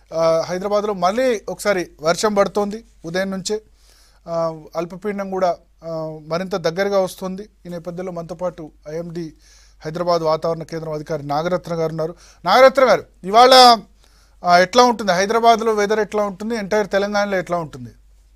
ఆ, హైదరాబాద్లో మళ్ళీ ఒకసారి వర్షం పడుతోంది ఉదయం నుంచే ఆ, అల్పపీడనం కూడా ఆ, మరింత దగ్గరగా వస్తుంది ఈ నేపథ్యంలో మనతో పాటు ఐఎండి హైదరాబాద్ వాతావరణ కేంద్రం అధికారి నాగరత్న గారు ఉన్నారు నాగరత్న గారు ఇవాళ ఆ, ఎట్లా ఉంటుంది హైదరాబాద్లో వెదర్ ఎట్లా ఉంటుంది ఎంటైర్ తెలంగాణలో ఎట్లా ఉంటుంది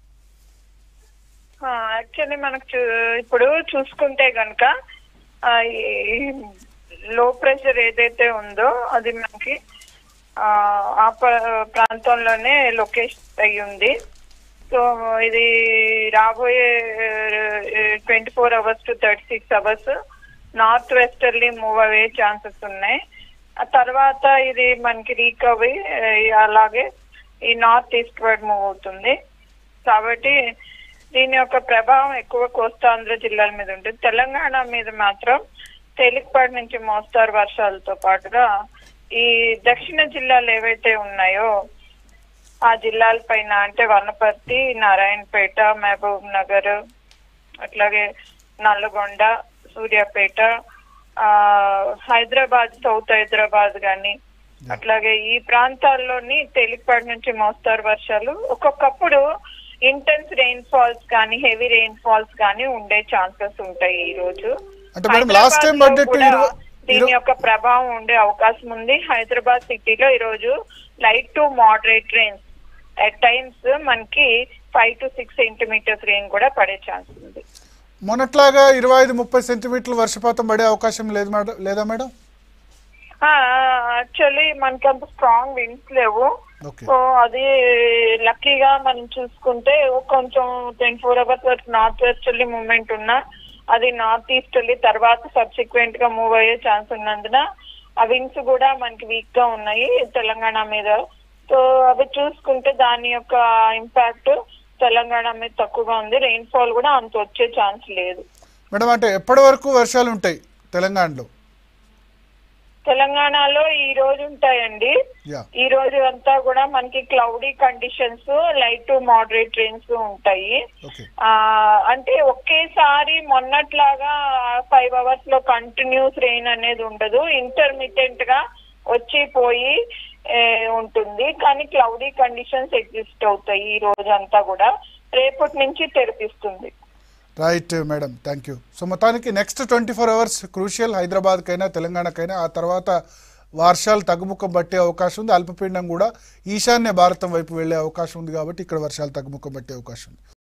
యాక్చువల్లీ మనకు చూ- ఇప్పుడు చూసుకుంటే గనక ఆ, ఈ లో ప్రెషర్ ఏదైతే ఉందో అది మనకి ఆ, ఆ ప్ర- ప్రాంతంలోనే లొకేషన్ అయి ఉంది సో ఇది రాబోయే twenty four hours to thirty six hours north westerly move అయ్యే ఛాన్సెస్ ఉన్నాయి ఆ తర్వాత ఇది మనకి రీకవరీ అలాగే ఈ నార్త్ ఈస్ట్ వర్డ్ మూవ్ అవుతుంది కాబట్టి దీని యొక్క ప్రభావం ఎక్కువ కోస్తాంధ్ర జిల్లాల మీద ఉంటుంది తెలంగాణ మీద మాత్రం తేలికపాటి నుంచి మోస్తారు వర్షాలతో పాటుగా ఈ దక్షిణ జిల్లాలు ఏవైతే ఉన్నాయో ఆ జిల్లాల పైన అంటే వనపర్తి నారాయణపేట మహబూబ్ నగర్ అట్లాగే నల్లగొండ సూర్యాపేట ఆ హైదరాబాద్ సౌత్ హైదరాబాద్ గాని అట్లాగే ఈ ప్రాంతాల్లోని తేలికపాటి నుంచి మోస్తారు వర్షాలు ఒక్కొక్కప్పుడు ఇంటెన్స్ రెయిన్ ఫాల్స్ కానీ హెవీ రెయిన్ ఫాల్స్ కానీ ఉండే ఛాన్సెస్ ఉంటాయి ఈ రోజు అంటే మేడం లాస్ట్ టైం హైదరాబాద్లో పడ్డట్టు కూడా ఇరవై దీని యొక్క ప్రభావం ఉండే అవకాశం ఉంది హైదరాబాద్ సిటీలో ఈ రోజు light to moderate rains at times మనకి five to six centimetres rain కూడా పడే ఛాన్స్ ఉంది మొన్నట్లాగా ఇరవై ఐదు ముప్పై సెంటీమీటర్ల వర్షపాతం పడే అవకాశం లేదు మేడం లేదా మేడం యాక్చువల్లీ మనకి అంత స్ట్రాంగ్ విండ్స్ లేవు ఓకే సో అది లక్కీగా మనం చూసుకుంటే కొంచెం ట్వంటీ ఫోర్ అవర్స్ వరకు నార్త్ వెస్ట్ వెళ్ళి మూవ్మెంట్ ఉన్నా అది నార్త్ ఈస్ట్ వెళ్ళి తర్వాత సబ్సిక్వెంట్ గా మూవ్ అయ్యే ఛాన్స్ ఉన్నందున ఆ వింగ్స్ కూడా మనకి వీక్ గా ఉన్నాయి తెలంగాణ మీద సో అవి చూసుకుంటే దాని యొక్క ఇంపాక్ట్ తెలంగాణ మీద తక్కువగా ఉంది రెయిన్ ఫాల్ కూడా అంత వచ్చే ఛాన్స్ లేదు మేడం అంటే ఎప్పటి వరకు వర్షాలు ఉంటాయి తెలంగాణలో తెలంగాణలో ఈ రోజు ఉంటాయండి యా ఈ రోజు అంతా కూడా మనకి cloudy conditions light to moderate rains ఉంటాయి ఓకే ఆ అంటే ఒకేసారి మొన్నట్లాగా ఫైవ్ అవర్స్ లో కంటిన్యూస్ రెయిన్ అనేది ఉండదు ఇంటర్మీడియట్ గా వచ్చి పోయి ఏ, ఉంటుంది కానీ క్లౌడీ కండిషన్స్ ఎగ్జిస్ట్ అవుతాయి ఈ రోజు అంతా కూడా రేపటి నుంచి తెరిపిస్తుంది right madam thank you so మొత్తానికి next twenty four hours crucial హైదరాబాద్కైనా తెలంగాణకైనా ఆ తర్వాత వర్షాలు తగ్గుముఖం పట్టే అవకాశం ఉంది అల్పపీడనం కూడా ఈశాన్య భారతం వైపు వెళ్ళే అవకాశం ఉంది కాబట్టి ఇక్కడ వర్షాలు తగ్గుముఖం పట్టే అవకాశం ఉంది